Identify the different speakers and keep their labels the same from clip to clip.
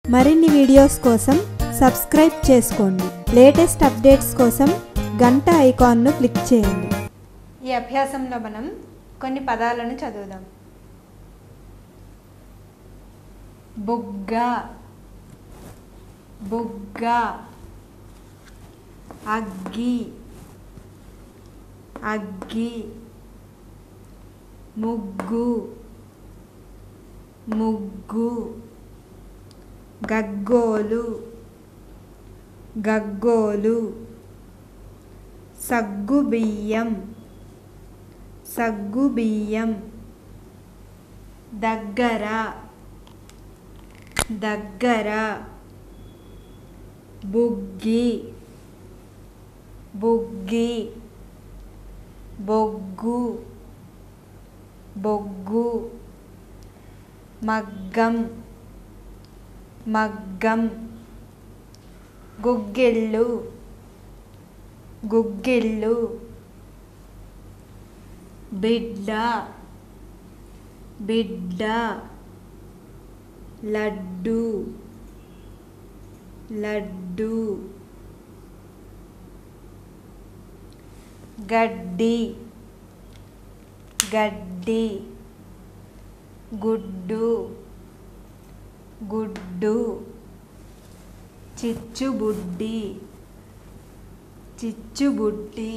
Speaker 1: మరిన్ని వీడియోస్ కోసం సబ్స్క్రైబ్ చేసుకోండి లేటెస్ట్ అప్డేట్స్ కోసం గంట ఐకాన్ను క్లిక్ చేయండి
Speaker 2: ఈ అభ్యాసంలో మనం కొన్ని పదాలను చదువుదాం బుగ్గ బుగ్గ అగ్గి అగ్గి ముగ్గు ముగ్గు గగ్గోలు గగ్గోలు సగ్గుబియ్యం సగ్గుబియ్యం దగ్గర దగ్గర బుగ్గి బుగ్గి బొగ్గు బొగ్గు మగ్గం మగ్గం గుగ్గిళ్ళు గుగ్గిళ్ళు బిడ్డ బిడ్డ లడ్డు లడ్డు గడ్డి గడ్డి గుడ్డు గుడ్డు చిచ్చుబుడ్డి చిచ్చుబుడ్డి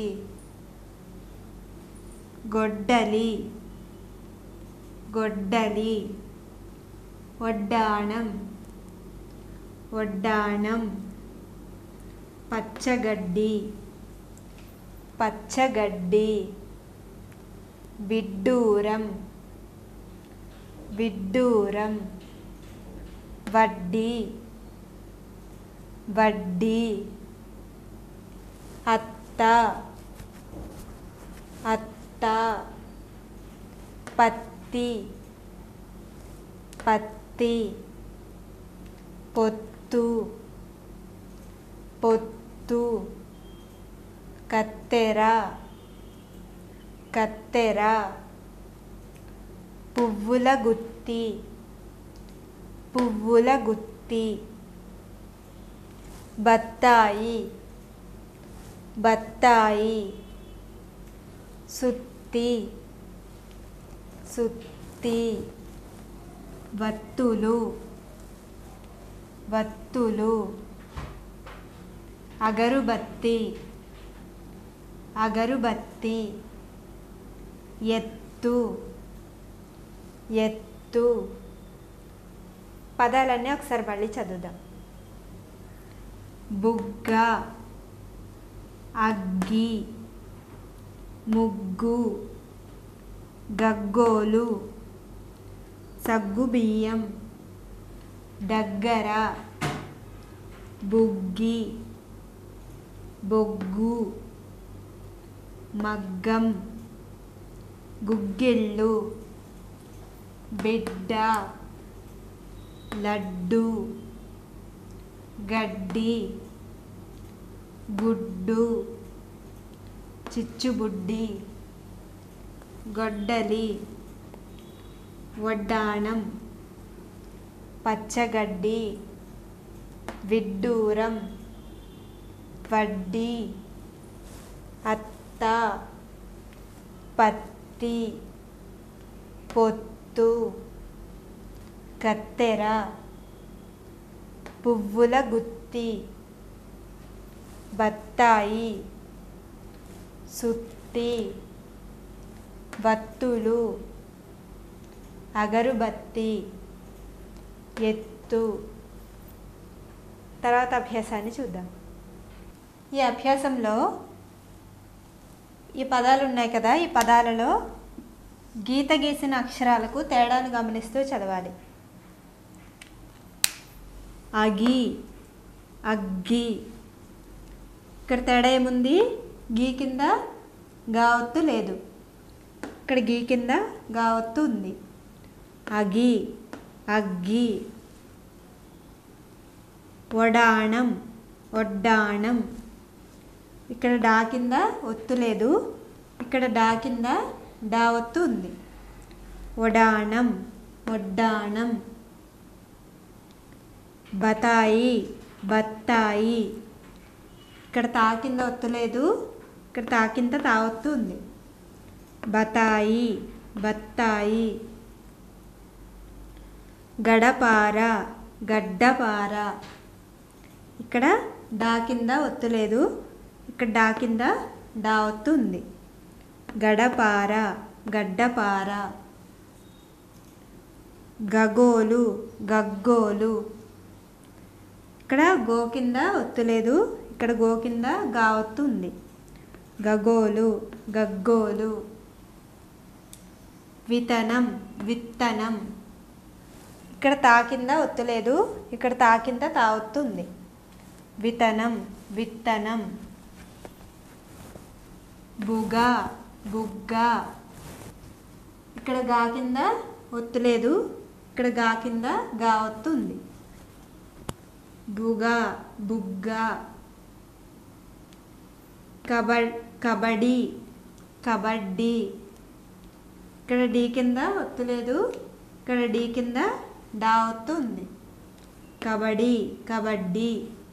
Speaker 2: గొడ్డలి గొడ్డలి వడ్డాణం వడ్డాణం పచ్చగడ్డి పచ్చగడ్డి విడ్డూరం విడ్డూరం వడ్డీ వడ్డీ అత్త అత్త పత్తి పత్తి పొత్తు పొత్తు కత్తెర కత్తెర పువ్వుల గుత్తి పువ్వుల గుత్తి బత్తాయి బత్తాయి సుత్తి సుత్తి వత్తులు వత్తులు అగరుబత్తి అగరుబత్తి ఎత్తు ఎత్తు పదాలన్నీ ఒకసారి మళ్ళీ చదువుదాం బుగ్గ అగ్గి ముగ్గు గగ్గోలు సగ్గుబియ్యం దగ్గర బుగ్గి బొగ్గు మగ్గం గుగ్గిళ్ళు బిడ్డ లడ్డు గడ్డి గుడ్డు చిచ్చుబుడ్డి గొడ్డలి వడ్డాణం పచ్చగడ్డి విడ్డూరం వడ్డీ అత్త పత్తి పొత్తు కత్తెర పువ్వుల గుత్తి బత్తాయి సుత్తి వత్తులు అగరుబత్తి ఎత్తు తర్వాత అభ్యాసాన్ని చూద్దాం ఈ అభ్యాసంలో ఈ పదాలు ఉన్నాయి కదా ఈ పదాలలో గీత గీసిన అక్షరాలకు తేడాను గమనిస్తూ చదవాలి అగి అగ్గి ఇక్కడ తేడా ఏముంది గీ కింద గావత్తు లేదు ఇక్కడ గీ కింద గావత్తు ఉంది అగి అగ్గి వడాణం వడ్డాణం ఇక్కడ డా కింద ఒత్తు లేదు ఇక్కడ డా కింద డా ఒత్తు ఉంది వడాణం వడ్డాణం బతాయి బత్తాయి ఇక్కడ తా కింద ఒత్తులేదు ఇక్కడ తా కింద తా ఒత్తు ఉంది బతాయి బత్తాయి గడపార గడ్డపార ఇక్కడ డా కింద ఒత్తు లేదు ఇక్కడ డా కింద డా ఒత్తు ఉంది గడపార గడ్డపార గగోలు గగ్గోలు ఇక్కడ గో కింద ఒత్తు లేదు ఇక్కడ గో కింద గా ఒత్తు ఉంది గగోలు గగ్గోలు వితనం విత్తనం ఇక్కడ తా కింద ఒత్తు లేదు ఇక్కడ తా కింద తా ఒత్తు ఉంది వితనం విత్తనం బుగ బుగ్గ ఇక్కడ గా కింద ఒత్తు లేదు ఇక్కడ గా కింద గా ఒత్తు ఉంది బుగ బుగ్గ కబడ్ కబడ్డీ కబడ్డీ ఇక్కడ డి కింద ఒత్తు లేదు ఇక్కడ డి కింద డా ఒత్తు ఉంది కబడ్డీ కబడ్డీ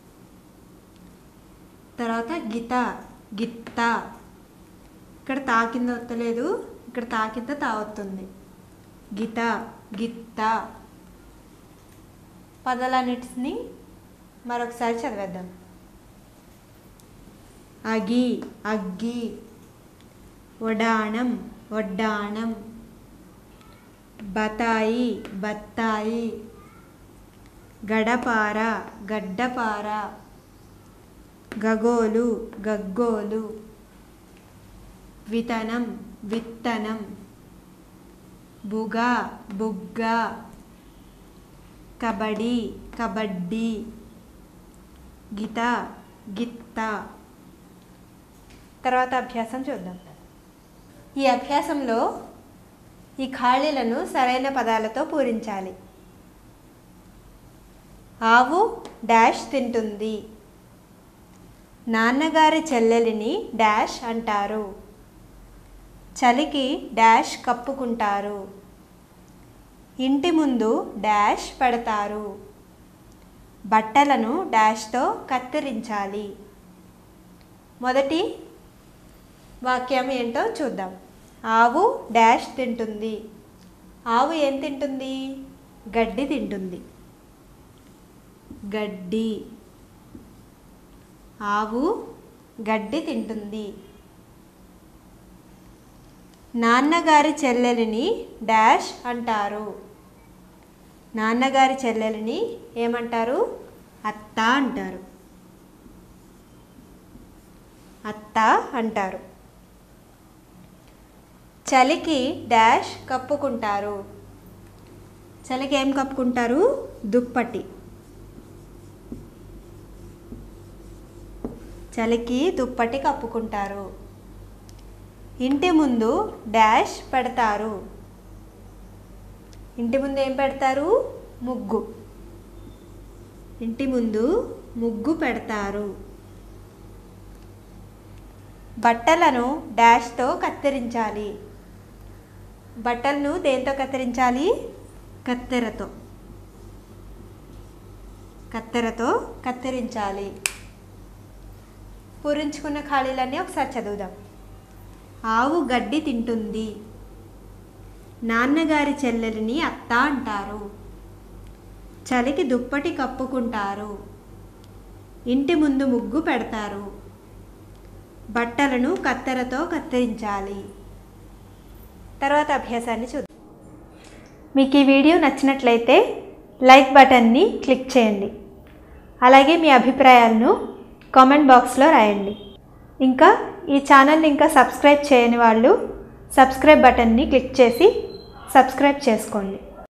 Speaker 2: తర్వాత గిత గిత్త ఇక్కడ తా కింద ఒత్తలేదు ఇక్కడ తా కింద తా ఒత్తుంది గిత గిత్త పదాలన్నిటిని మరొకసారి చదివేద్దాం అగి అగ్గి వడాణం వడ్డాణం బతాయి బత్తాయి గడపార గడ్డపార గగోలు గగ్గోలు వితనం విత్తనం బుగ బుగ్గ కబడ్డీ కబడ్డీ గిత గిత్త తర్వాత అభ్యాసం చూద్దాం ఈ అభ్యాసంలో ఈ ఖాళీలను సరైన పదాలతో పూరించాలి ఆవు డాష్ తింటుంది నాన్నగారి చెల్లెలిని డాష్ అంటారు చలికి డాష్ కప్పుకుంటారు ఇంటి ముందు డాష్ పెడతారు బట్టలను డాష్తో కత్తిరించాలి మొదటి వాక్యం ఏంటో చూద్దాం ఆవు డాష్ తింటుంది ఆవు ఏం తింటుంది గడ్డి తింటుంది గడ్డి ఆవు గడ్డి తింటుంది నాన్నగారి చెల్లెలిని డాష్ అంటారు నాన్నగారి చెల్లెలిని ఏమంటారు అత్త అంటారు అత్త అంటారు చలికి డాష్ కప్పుకుంటారు చలికి ఏం కప్పుకుంటారు దుప్పటి చలికి దుప్పటి కప్పుకుంటారు ఇంటి ముందు డాష్ పెడతారు ఇంటి ముందు ఏం పెడతారు ముగ్గు ఇంటి ముందు ముగ్గు పెడతారు బట్టలను డాష్తో కత్తిరించాలి బట్టలను దేంతో కత్తిరించాలి కత్తెరతో కత్తెరతో కత్తిరించాలి పూరించుకున్న ఖాళీలన్నీ ఒకసారి చదువుదాం ఆవు గడ్డి తింటుంది నాన్నగారి చెల్లెలిని అత్త అంటారు చలికి దుప్పటి కప్పుకుంటారు ఇంటి ముందు ముగ్గు పెడతారు బట్టలను కత్తెరతో కత్తిరించాలి తర్వాత అభ్యాసాన్ని చూద్దాం మీకు ఈ వీడియో నచ్చినట్లయితే లైక్ బటన్ని క్లిక్ చేయండి అలాగే మీ అభిప్రాయాలను కామెంట్ బాక్స్లో రాయండి ఇంకా ఈ ఛానల్ని ఇంకా సబ్స్క్రైబ్ చేయని వాళ్ళు సబ్స్క్రైబ్ బటన్ని క్లిక్ చేసి సబ్స్క్రైబ్ చేసుకోండి